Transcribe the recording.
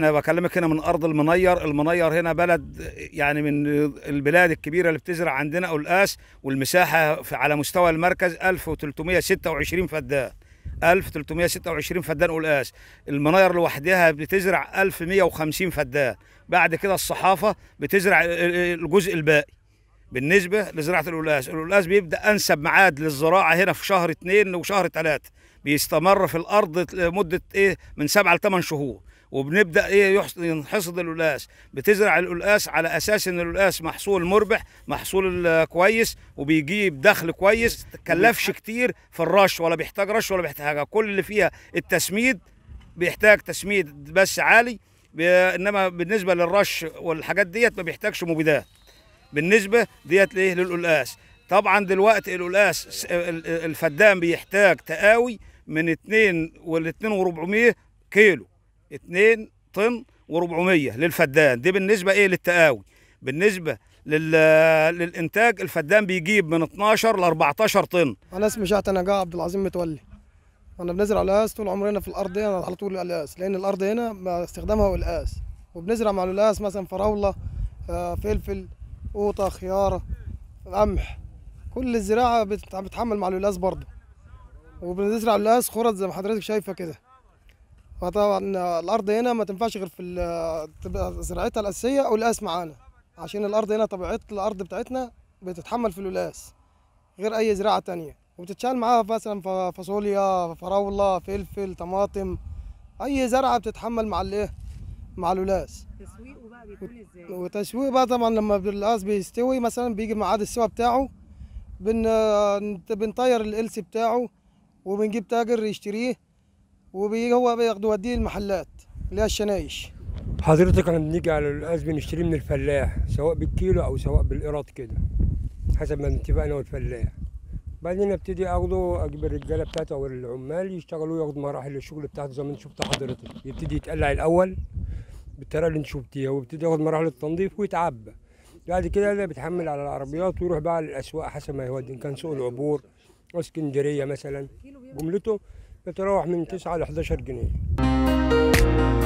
انا بكلمك هنا من ارض المنير المنير هنا بلد يعني من البلاد الكبيره اللي بتزرع عندنا قلقاس والمساحه في على مستوى المركز 1326 فدان 1326 فدان قلقاس المناير لوحدها بتزرع 1150 فدان بعد كده الصحافه بتزرع الجزء الباقي بالنسبه لزراعه القلقاس القلقاس بيبدا انسب ميعاد للزراعه هنا في شهر اثنين وشهر ثلاثة بيستمر في الارض مده ايه من سبعة لثمان شهور وبنبدا ايه ينحصد القلقاس بتزرع القلقاس على اساس ان القلقاس محصول مربح محصول كويس وبيجيب دخل كويس تكلفش كتير في الرش ولا بيحتاج رش ولا بيحتاج حاجه كل اللي فيها التسميد بيحتاج تسميد بس عالي انما بالنسبه للرش والحاجات ديت ما بيحتاجش مبيدات بالنسبه ديت لايه للقلقاس طبعا دلوقتي القلقاس الفدان بيحتاج تقاوي من 2 وال 2 و400 كيلو 2 طن و400 للفدان دي بالنسبه ايه للتقاوي بالنسبه لل... للانتاج الفدان بيجيب من 12 ل 14 طن انا اسمي شعت نجاة عبد العظيم متولي انا بنزرع قلقاس طول عمرنا في الارض هنا على طول قلقاس لان الارض هنا استخدامها قلقاس وبنزرع مع القلقاس مثلا فراوله فلفل قوطه خياره قمح كل الزراعه بتتحمل مع القلقاس برضه وبنزرع القلقاس خرط زي ما حضرتك شايفه كده فطبعا الارض هنا ما تنفعش غير في تبقى زراعتها الاساسيه قلقاس معانا عشان الارض هنا طبيعه الارض بتاعتنا بتتحمل في القلقاس غير اي زراعه تانية وبتتشال معاها مثلا فاصوليا فراوله فلفل طماطم اي زرعه بتتحمل مع الايه مع القلقاس تسويقه بقى بيكون ازاي وتسويق بقى طبعا لما القلقاس بيستوي مثلا بيجي ميعاد السوا بتاعه بن بنطير الالس بتاعه وبنجيب تاجر يشتريه وبيجي هو بياخده يوديه المحلات اللي هي الشنايش حضرتك احنا بنيجي على القلقاس بنشتريه من الفلاح سواء بالكيلو او سواء بالقيراط كده حسب ما نتفق انا والفلاح بعدين ابتدي اخده اجيب الرجاله بتاعته او العمال يشتغلوا ياخدوا مراحل الشغل بتاعته زي ما انت شفت حضرتك يبتدي يتقلع الاول بالطريقه اللي انت شفتيها ويبتدي ياخد مراحل التنظيف ويتعبى بعد كده ده بيتحمل على العربيات ويروح بقى للاسواق حسب ما يودي ان كان سوق العبور او اسكندريه مثلا جملته بتروح من 9 ل 11 جنيه